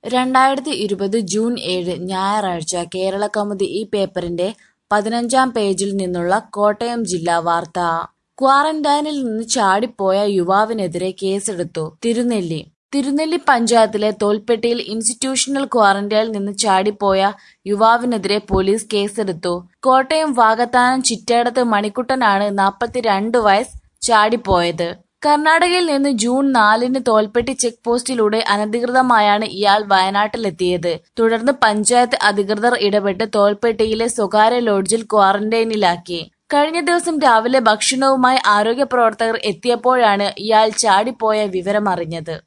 രണ്ടായിരത്തി ഇരുപത് ജൂൺ ഏഴ് ഞായറാഴ്ച കേരളകൗമുദി ഈ പേപ്പറിന്റെ പതിനഞ്ചാം പേജിൽ നിന്നുള്ള കോട്ടയം ജില്ലാ വാർത്ത ക്വാറന്റൈനിൽ നിന്ന് ചാടിപ്പോയ യുവാവിനെതിരെ കേസെടുത്തു തിരുനെല്ലി തിരുനെല്ലി പഞ്ചായത്തിലെ തോൽപ്പെട്ടിയിൽ ഇൻസ്റ്റിറ്റ്യൂഷണൽ ക്വാറന്റൈനിൽ നിന്ന് ചാടിപ്പോയ യുവാവിനെതിരെ പോലീസ് കേസെടുത്തു കോട്ടയം വാകത്താനം ചിറ്റേടത്ത് മണിക്കുട്ടനാണ് നാൽപ്പത്തിരണ്ട് വയസ്സ് ചാടിപ്പോയത് കർണാടകയിൽ നിന്ന് ജൂൺ നാലിന് തോൽപ്പെട്ടി ചെക്ക് പോസ്റ്റിലൂടെ അനധികൃതമായാണ് ഇയാൾ വയനാട്ടിലെത്തിയത് തുടർന്ന് പഞ്ചായത്ത് അധികൃതർ ഇടപെട്ട് തോൽപ്പെട്ടിയിലെ സ്വകാര്യ ലോഡ്ജിൽ ക്വാറന്റൈനിലാക്കി കഴിഞ്ഞ ദിവസം രാവിലെ ഭക്ഷണവുമായി ആരോഗ്യ പ്രവർത്തകർ എത്തിയപ്പോഴാണ് ഇയാൾ ചാടിപ്പോയ വിവരമറിഞ്ഞത്